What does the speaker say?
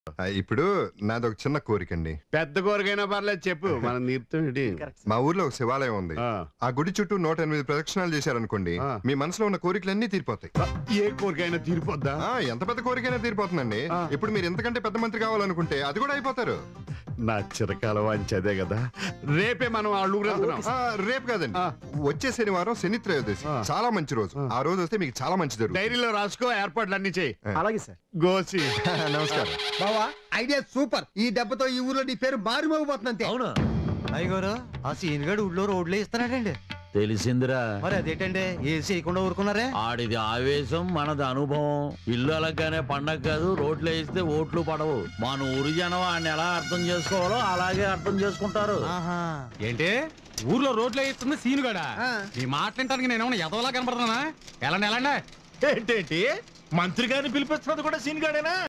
ఆ, ఇప్పుడు నాది ఒక చిన్న కోరికండి పెద్ద కోరికైనా పర్లేదు చెప్పు మనం తీర్థం మా ఊర్లో ఒక శివాలయం ఉంది ఆ గుడి చుట్టూ నూట ఎనిమిది ప్రదక్షిణాలు చేశారనుకోండి ఆ. మీ మనసులో ఉన్న కోరికలన్నీ తీరిపోతాయి ఏ కోరికైనా తీరిపోద్దా ఆ, ఎంత పెద్ద కోరికైనా తీరిపోతుందండి ఆ. ఇప్పుడు మీరు ఎంతకంటే పెద్ద మంత్రి కావాలనుకుంటే అది కూడా అయిపోతారు నా చిరకాల వాంచేదే కదా రేపే మనం ఆ ఊరు వెళ్తున్నాం ఆ, రేపు కాదండి ఆ. వచ్చే శనివారం శని త్రయోదశి ఆ. చాలా మంచి రోజు ఆ. ఆ రోజు వస్తే మీకు చాలా మంచి జరుగుతుంది డైరీలో రాసుకో ఏర్పాట్లు అన్ని చేయి అలాగే సార్ గోసి నమస్కారం బావా ఐడియా సూపర్ ఈ దెబ్బతో ఈ ఊర్లో నీ పేరు మారుమోగిపోతుంది అంతే అవును అయ్యగారు ఆ సీన్ గడు ఊళ్ళో రోడ్లు ఇస్తున్నాడండి తెలిసిందిరా మరి అదేంటండి ఏసి చేయకుండా ఊరుకున్నారే ఆడిది ఆవేశం మనది అనుభవం ఇల్లు అలాగానే పండగ కాదు రోడ్లు వేస్తే ఓట్లు పడవు మన ఊరి జనం ఆయన ఎలా అర్థం చేసుకోవాలో అలాగే అర్థం చేసుకుంటారు ఆహా ఏంటి ఊర్లో రోడ్లు వేస్తుంది సీనుగాడా ఆ. నీ మాట్లాడటానికి నేను ఏమన్నా ఎదవలా కనపడుతున్నానా ఎలాండి ఎలాండి ఏంటేంటి మంత్రి గారిని పిలిపిస్తున్నది కూడా సీన్ గాడేనా